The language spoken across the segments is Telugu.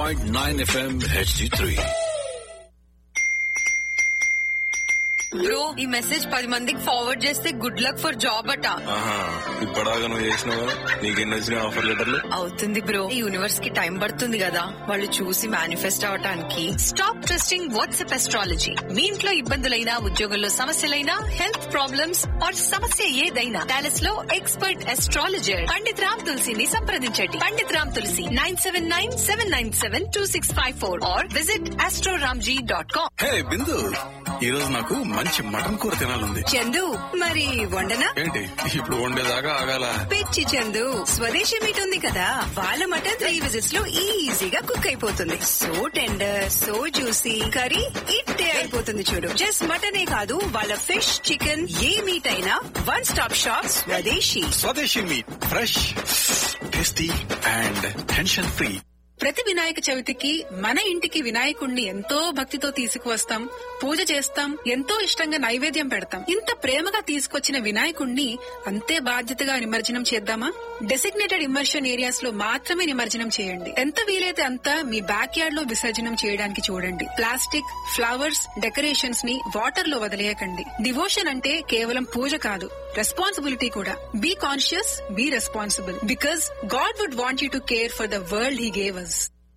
101.9 FM HD3. బ్రో ఈ మెసేజ్ పది మందికి ఫార్వర్డ్ చేస్తే గుడ్ లక్ ఫర్ జాబ్ అట ఆహా ఇప్పటిదాకా నువ్వు చేసినావు నీకెన్ని వచ్చిన ఆఫర్ లెటర్లు అవుతుంది బ్రో ఈ యూనివర్స్ కి టైం పడుతుంది కదా వాళ్ళు చూసి మేనిఫెస్ట్ అవటానికి స్టాప్ ట్రస్టింగ్ వాట్సాప్ ఎస్ట్రాలజీ మీ ఇంట్లో ఇబ్బందులైనా ఉద్యోగంలో సమస్యలైనా హెల్త్ ప్రాబ్లమ్స్ ఆర్ సమస్య ఏదైనా డాలస్ లో ఎక్స్పర్ట్ ఎస్ట్రాలజర్ పండిత్ రామ్ తులసిని సంప్రదించండి Pandit Ram Tulasi nine seven nine seven nine seven two six five four or visit Astroramji dot com hey Bindu ఈ రోజు నాకు మంచి మటన్ కూర తినాలంది చందు మరి వండనా ఏంటి ఇప్పుడు వండేదాకా ఆగాల పిచ్చి చందు స్వదేశీ మీట్ ఉంది కదా వాళ్ళ మటన్ త్రీ విజిట్స్ లో ఈజీగా కుక్ అయిపోతుంది so tender so juicy curry ఇట్టే అయిపోతుంది చూడు జస్ట్ మటనే కాదు వాళ్ళ ఫిష్ చికెన్ ఏ మీట్ అయినా one stop shop Swadeshi Swadeshi meat fresh tasty and tension free ప్రతి వినాయక చవితికి మన ఇంటికి వినాయకుణ్ణి ఎంతో భక్తితో తీసుకువస్తాం పూజ చేస్తాం ఎంతో ఇష్టంగా నైవేద్యం పెడతాం ఇంత ప్రేమగా తీసుకొచ్చిన వినాయకుణ్ణి అంతే బాధ్యతగా నిమజ్జనం చేద్దామా డెసిగ్నేటెడ్ ఇమర్షన్ ఏరియాస్ లో మాత్రమే నిమజ్జనం చేయండి ఎంత వీలైతే అంత మీ బ్యాక్ యార్డ్ లో విసర్జనం చేయడానికి చూడండి ప్లాస్టిక్ ఫ్లవర్స్ డెకరేషన్స్ ని వాటర్ లో వదిలేయకండి డివోషన్ అంటే కేవలం పూజ కాదు రెస్పాన్సిబిలిటీ కూడా be conscious be responsible because God would want you to care for the world he gave us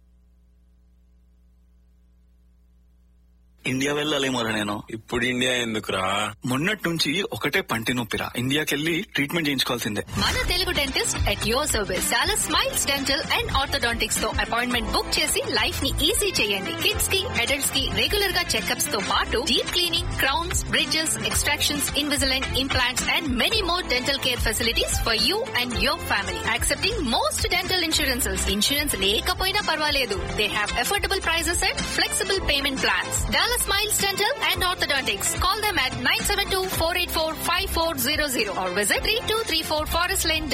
India వెళ్ళాలేమోరా నేను ఇప్పుడు ఇండియా ఎందుకురా మొన్నటి నుంచి ఒకటే పంటి నొప్పిరా ఇండియాకెళ్ళి ట్రీట్మెంట్ చేయించుకోవాల్సిందే మన Telugu dentist at your service చాలా స్మైల్స్ డెంటల్ అండ్ ఆర్థోడాంటిక్స్ తో అపాయింట్మెంట్ బుక్ చేసి లైఫ్ ని ఈజీ చేయండి కిడ్స్ కి అడల్ట్స్ కి రెగ్యులర్ గా చెకప్స్ తో పాటు deep cleaning crowns bridges extractions Invisalign implants and many more dental care facilities for you and your family accepting most dental insurances insurance లేకపోయినా పర్వాలేదు they have affordable prices and flexible payment plans dollar smiles dental and orthodontics call them at nine seven two four eight four five four zero zero or visit three two three four forest line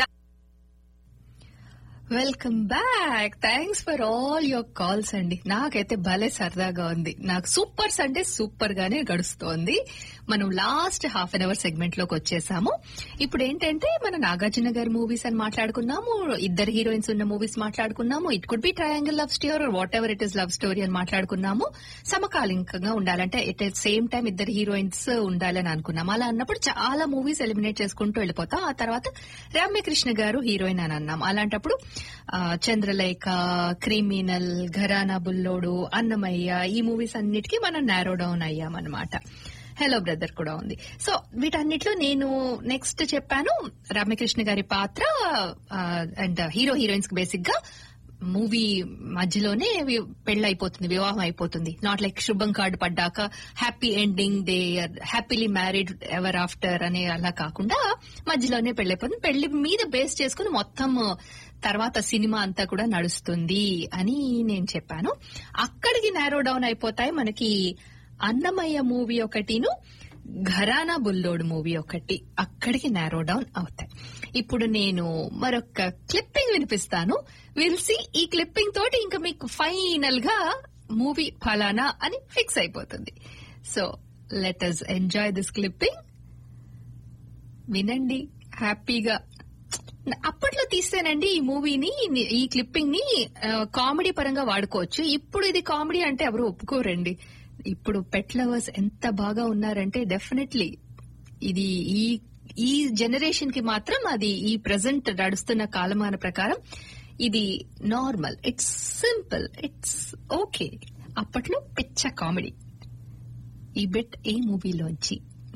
welcome back thanks for all your calls అండి నాకైతే భలే సరదాగా ఉంది నాకు సూపర్ సండే సూపర్ గానే గడుస్తోంది మనం last half an hour segment లోకి వచ్చేసాము ఇప్పుడు ఏంటంటే మన నాగార్జున గారి మూవీస్ అని మాట్లాడుకున్నాము ఇద్దరు హీరోయిన్స్ ఉన్న మూవీస్ మాట్లాడుకున్నాము it could be triangle love story whatever it is love story అని మాట్లాడుకున్నాము సమకాలికంగా ఉండాలంటే ఎట్ సేమ్ టైం ఇద్దరు హీరోయిన్స్ ఉండాలని అనుకున్నాం అలా అన్నప్పుడు చాలా మూవీస్ ఎలిమినేట్ చేసుకుంటూ వెళ్ళిపోతాం ఆ తర్వాత రమ్యకృష్ణ గారు హీరోయిన్ అని అన్నాం అలాంటప్పుడు ఆ, చంద్రలేఖ క్రిమినల్ ఘరానా బుల్లోడు అన్నమయ్య ఈ మూవీస్ అన్నిటికీ మనం నారో డౌన్ అయ్యామన్నమాట హలో బ్రదర్ కూడా ఉంది సో వీటన్నిటిలో నేను నెక్స్ట్ చెప్పాను రామకృష్ణ గారి పాత్ర అండ్ హీరో హీరోయిన్స్ కి బేసిక్ గా మూవీ మధ్యలోనే వి- పెళ్ళైపోతుంది వివాహం అయిపోతుంది నాట్ లైక్ శుభం కార్డు పడ్డాక happy ending they happily married ever after అనే అలా కాకుండా మధ్యలోనే పెళ్ళైపోతుంది పెళ్లి మీద బేస్ చేసుకుని మొత్తం తర్వాత సినిమా అంతా కూడా నడుస్తుంది అని నేను చెప్పాను అక్కడికి నారో డౌన్ అయిపోతాయి మనకి అన్నమయ్య మూవీ ఒకటిను ఘరానా బుల్లోడు మూవీ ఒకటి అక్కడికి నారో డౌన్ అవుతాయి ఇప్పుడు నేను మరొక క్లిప్పింగ్ వినిపిస్తాను విల్సి ఈ క్లిప్పింగ్ తోటి ఇంకా మీకు ఫైనల్ గా మూవీ ఫలానా అని ఫిక్స్ అయిపోతుంది so let us enjoy this clipping వినండి హ్యాపీగా అప్పట్లో తీస్తేనండి ఈ మూవీని ఈ క్లిప్పింగ్ ని కామెడీ పరంగా వాడుకోవచ్చు ఇప్పుడు ఇది కామెడీ అంటే ఎవరు ఒప్పుకోరండి ఇప్పుడు పెట్ లవర్స్ ఎంత బాగా ఉన్నారంటే డెఫినెట్లీ ఇది ఈ ఈ జనరేషన్ కి మాత్రం అది ఈ ప్రజెంట్ నడుస్తున్న కాలమాన ప్రకారం ఇది normal it's simple it's okay అప్పట్లో పిచ్చ కామెడీ ఈ బిట్ ఏ మూవీలోంచి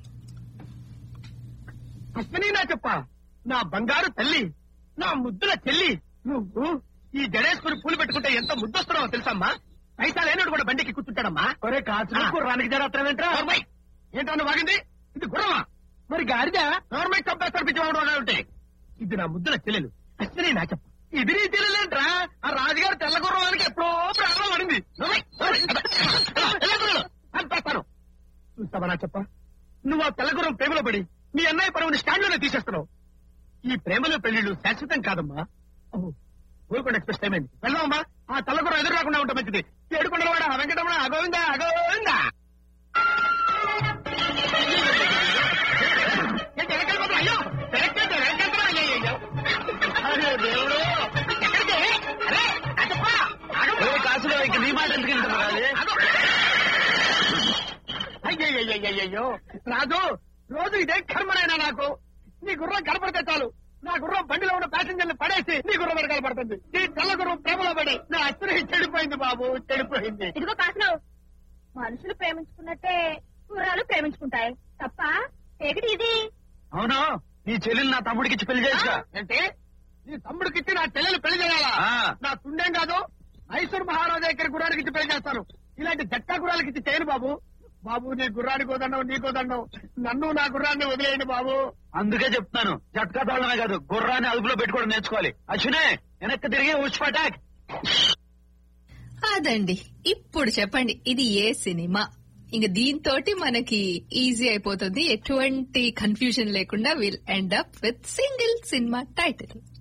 అశ్విని నా చెప్ప నా బంగారు తల్లి నా ముద్దుల చెల్లి నువ్వు ఈ గణేశ్వరి పూలు పెట్టుకుంటే ఎంత ముద్దొస్తున్నావో తెలుసమ్మా పైసా లేనోడు కూడా బండికి కూర్చుంటాడమ్మా ఒరే కాచు కుర్రానికి జరుగుతావేంట్రా ఏంటన్నా వాగింది ఇది గుర్రమా మరి గాడిద గవర్నమెంట్ చంపేస్తారు పిచ్చివాడు ఉంటే ఇది నా ముద్దుల చెల్లెలు అశ్విని నా చెప్ప ఇది నీ చెల్లెలేంట్రా ఆ రాజుగారు తెల్ల గుర్రవానికి ఎప్పుడో ప్రాణం పడింది చంపేస్తాను చూస్తావా నా చెప్ప నువ్వు ఆ తెల్లగురం ప్రేమలో పడి మీ అన్నయ్య పరువుని స్టాండ్ లోనే తీసేస్తున్నావు ఈ ప్రేమలో పెళ్లిళ్ళు శాశ్వతం కాదమ్మా ఓహో, ఊరుకోండి ఎక్స్ప్రెస్ టైం అయింది వెళ్దామమ్మా ఆ తెల్లగురం ఎదురు రాకుండా ఉంటే మంచిది ఏడుకొండలవాడ వెంకటరమణ అగోవిందా అగోవిందా ఏంటి వెనకాల పడ్డా? అయ్యో వెనక్కి వెనకాల పడ్డా? అయ్యో, అయ్యో, అయ్యో. అరే దేవుడు ఎక్కడికి అరే అచ్చప్ప ఆగమ్మా. ఇంక నీ మాట ఎందుకు వింటున్నావు, రాజు? అయ్యయ్యయ్యయ్యో రాజు రోజు ఇదే కర్మనైనా నాకు నీ గుర్రం కనపడితే చాలు నా గుర్రం బండిలో ఉన్న ప్యాసింజర్లు పడేసి నీ గుర్రం మీద కనపడుతుంది నీ తెల్ల గుర్రం ప్రేమలో పడి నా అచ్చరి చెడిపోయింది బాబు చెడిపోయింది ఇదిగో కాసులు మనుషులు ప్రేమించుకున్నట్టే గుర్రాలు ప్రేమించుకుంటాయి తప్ప ఏకటి ఇది అవును నీ చెల్లెలు నా తమ్ముడికి ఇచ్చి పెళ్లి చేసుకో ఏంటి నీ తమ్ముడికి ఇచ్చి నా చెల్లెలు పెళ్లి చేయాలా ఆ. నా తుండేం కాదు మైసూర్ మహారాజా దగ్గర గుర్రానికి ఇచ్చి పెళ్లి చేస్తాను ఇలాంటి జట్టా గుర్రాలకి ఇచ్చి చేయను బాబు బాబు నీ గుర్రానికి వదండం నీకు వదండం నన్ను నా గుర్రాన్ని వదిలేయండి బాబు అందుకే చెప్తున్నాను జట్కా తోడమే కాదు గుర్రాన్ని అదుపులో పెట్టుకోవడం నేర్చుకోవాలి అశ్వినే వెనక్కి తిరిగి ఉచ్ పటాక్ అదండి ఇప్పుడు చెప్పండి ఇది ఏ సినిమా ఇంక దీంతో మనకి ఈజీ అయిపోతుంది ఎటువంటి కన్ఫ్యూజన్ లేకుండా will end up with single cinema title